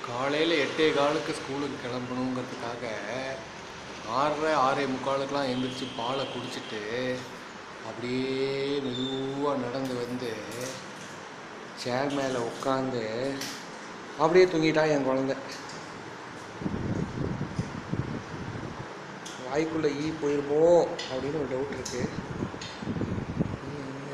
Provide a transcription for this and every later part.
காலையில் எட்டே காலுக்கு ஸ்கூலுக்கு கிளம்பணுங்கிறதுக்காக ஆறரை ஆறே முக்காலுக்கெலாம் எழுந்திரிச்சு பாலை குடிச்சிட்டு அப்படியே மெதுவாக நடந்து வந்து சேர் மேலே உட்காந்து அப்படியே தூங்கிட்டான் என் குழந்த வாய்க்குள்ளே ஈ போயிருமோ அப்படின்னு ஒரு டவுட் இருக்கு ஈ எங்க?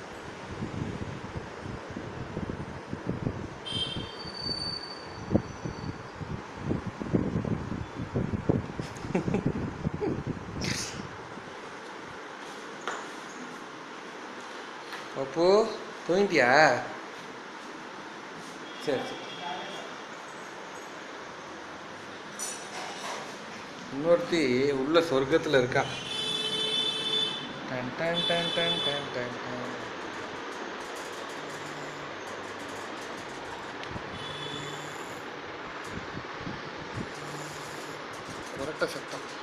பப்பு தூங்கிட்டியா சரி சரி இன்னொருத்தி உள்ள சொர்க்கத்தில் இருக்கா டன் டன் டன் டன் டன் டன் டன். கொரட்டை சத்தம்